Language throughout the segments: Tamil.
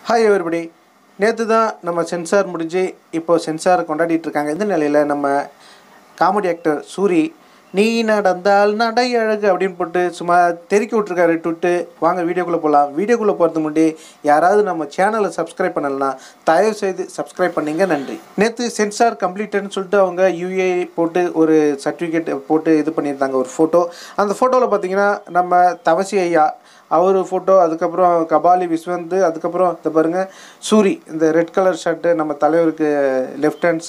ஹாய் எவரிபடி நேற்று தான் நம்ம சென்சார் முடிஞ்சு இப்போ சென்சாரை கொண்டாடிட்டு இருக்காங்க இந்த நிலையில் நம்ம காமெடி ஆக்டர் சூரி நீ நடந்தால் நடை அழகு அப்படின்னு போட்டு சும்மா தெருக்கி விட்ருக்காரு ட்விட்டு வாங்க வீடியோக்குள்ளே போகலாம் வீடியோக்குள்ளே போகிறது முன்னாடி யாராவது நம்ம சேனலை சப்ஸ்கிரைப் பண்ணலனா தயவு செய்து சப்ஸ்கிரைப் பண்ணீங்க நன்றி நேற்று சென்சார் கம்ப்ளீட்டட்னு சொல்லிட்டு அவங்க யூஏ போட்டு ஒரு சர்டிஃபிகேட் போட்டு இது பண்ணியிருந்தாங்க ஒரு ஃபோட்டோ அந்த ஃபோட்டோவில் பார்த்தீங்கன்னா நம்ம தவசி ஐயா அவர் ஃபோட்டோ அதுக்கப்புறம் கபாலி விஸ்வந்த் அதுக்கப்புறம் இந்த பாருங்க சூரி இந்த ரெட் கலர் ஷர்ட்டு நம்ம தலைவருக்கு லெஃப்ட் ஹேண்ட்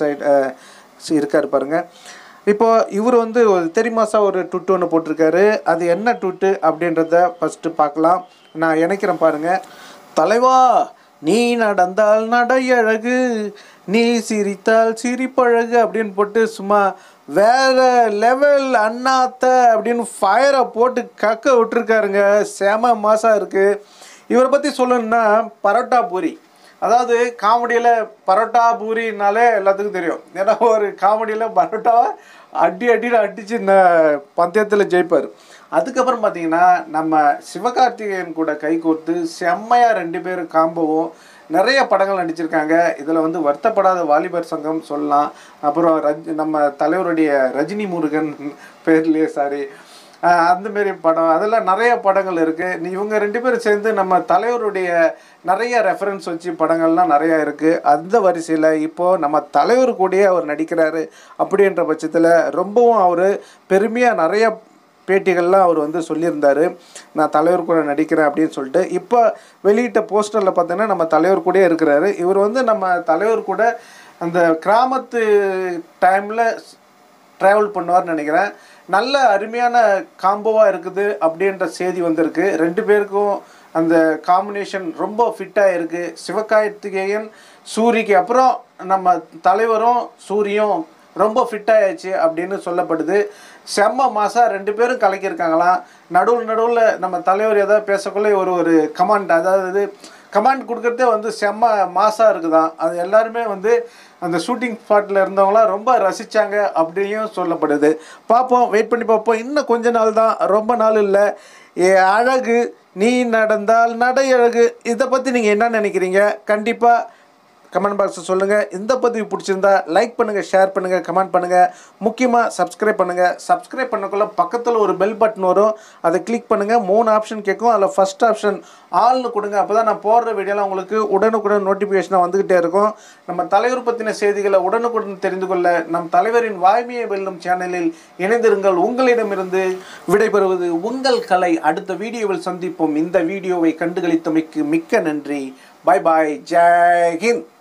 சைடு இருக்கார் பாருங்க இப்போ இவர் வந்து ஒரு தெரிமாசா ஒரு ட்விட்டு ஒன்று போட்டிருக்காரு அது என்ன ட்விட்டு அப்படின்றத ஃபஸ்ட்டு பார்க்கலாம் நான் இணைக்கிறேன் பாருங்க தலைவா நீ நடந்தால் நடையழகு நீ சிரித்தால் சிரிப்பழகு அப்படின்னு போட்டு சும்மா வேற லெவல் அண்ணாத்த அப்படின்னு ஃபயரை போட்டு கக்க விட்டுருக்காருங்க செம மாசம் இருக்குது இவரை பற்றி சொல்லணும்னா பரோட்டா பூரி அதாவது காமெடியில் பரோட்டா பூரினாலே எல்லாத்துக்கும் தெரியும் ஏன்னா ஒரு காமெடியில் பரோட்டாவை அடி அடியில் அடித்து ந பந்தயத்தில் ஜெயிப்பார் அதுக்கப்புறம் பார்த்தீங்கன்னா நம்ம சிவகார்த்திகேயன் கூட கை கோர்த்து செம்மையாக ரெண்டு பேரும் காம்போவும் நிறைய படங்கள் நடிச்சிருக்காங்க இதில் வந்து வருத்தப்படாத வாலிபர் சங்கம் சொல்லலாம் அப்புறம் ரஜ் நம்ம தலைவருடைய ரஜினி முருகன் பேர்லேயே சாரி அந்த மாரி படம் அதெல்லாம் நிறைய படங்கள் இருக்குது இவங்க ரெண்டு பேரும் சேர்ந்து நம்ம தலைவருடைய நிறைய ரெஃபரன்ஸ் வச்சு படங்கள்லாம் நிறையா இருக்குது அந்த வரிசையில் இப்போது நம்ம தலைவர் கூடயே அவர் நடிக்கிறாரு அப்படின்ற பட்சத்தில் ரொம்பவும் அவர் பெருமையாக நிறைய பேட்டிகள்லாம் அவர் வந்து சொல்லியிருந்தார் நான் தலைவர் கூட நடிக்கிறேன் அப்படின்னு சொல்லிட்டு இப்போ வெளியிட்ட போஸ்டரில் பார்த்தீங்கன்னா நம்ம தலைவர் கூடயே இருக்கிறாரு இவர் வந்து நம்ம தலைவர் கூட அந்த கிராமத்து டைமில் ட்ராவல் பண்ணுவார்னு நினைக்கிறேன் நல்ல அருமையான காம்போவாக இருக்குது அப்படின்ற செய்தி வந்திருக்கு ரெண்டு பேருக்கும் அந்த காம்பினேஷன் ரொம்ப ஃபிட்டாக இருக்குது சிவகார்த்திகேயன் சூரிக்கு அப்புறம் நம்ம தலைவரும் சூரியும் ரொம்ப ஃபிட்டாகிடுச்சு அப்படின்னு சொல்லப்படுது செம்ம மாதம் ரெண்டு பேரும் கலக்கியிருக்காங்களாம் நடுவில் நடுவில் நம்ம தலைவர் எதாவது பேசக்குள்ளே ஒரு ஒரு கமாண்ட் அதாவது கமாண்ட் கொடுக்குறதே வந்து செம்ம மாசாக இருக்குதான் அது எல்லாருமே வந்து அந்த ஷூட்டிங் ஸ்பாட்டில் இருந்தவங்களாம் ரொம்ப ரசித்தாங்க அப்படியும் சொல்லப்படுது பார்ப்போம் வெயிட் பண்ணி பார்ப்போம் இன்னும் கொஞ்ச நாள் தான் ரொம்ப நாள் இல்லை ஏ அழகு நீ நடந்தால் நடை அழகு இதை பற்றி நீங்கள் என்ன நினைக்கிறீங்க கண்டிப்பாக கமெண்ட் பாக்ஸில் சொல்லுங்கள் இந்த பதிவு பிடிச்சிருந்தா லைக் பண்ணுங்கள் ஷேர் பண்ணுங்கள் கமெண்ட் பண்ணுங்கள் முக்கியமாக சப்ஸ்கிரைப் பண்ணுங்கள் சப்ஸ்கிரைப் பண்ணக்குள்ள பக்கத்தில் ஒரு பெல் பட்டன் வரும் அதை கிளிக் பண்ணுங்கள் மூணு ஆப்ஷன் கேட்கும் அதில் ஃபஸ்ட் ஆப்ஷன் ஆல்னு கொடுங்க அப்போ தான் நான் போடுற வீடியோலாம் உங்களுக்கு உடனுக்குடன் நோட்டிஃபிகேஷனாக வந்துக்கிட்டே இருக்கும் நம்ம தலைவர் பற்றின செய்திகளை உடனுக்குடன் தெரிந்து கொள்ள நம் தலைவரின் வாய்மையை வெல்லும் சேனலில் இணைந்திருங்கள் உங்களிடமிருந்து விடைபெறுவது உங்கள் கலை அடுத்த வீடியோவில் சந்திப்போம் இந்த வீடியோவை கண்டுகளித்தமைக்கு மிக்க நன்றி பாய் பாய் ஜெய் ஹிந்த்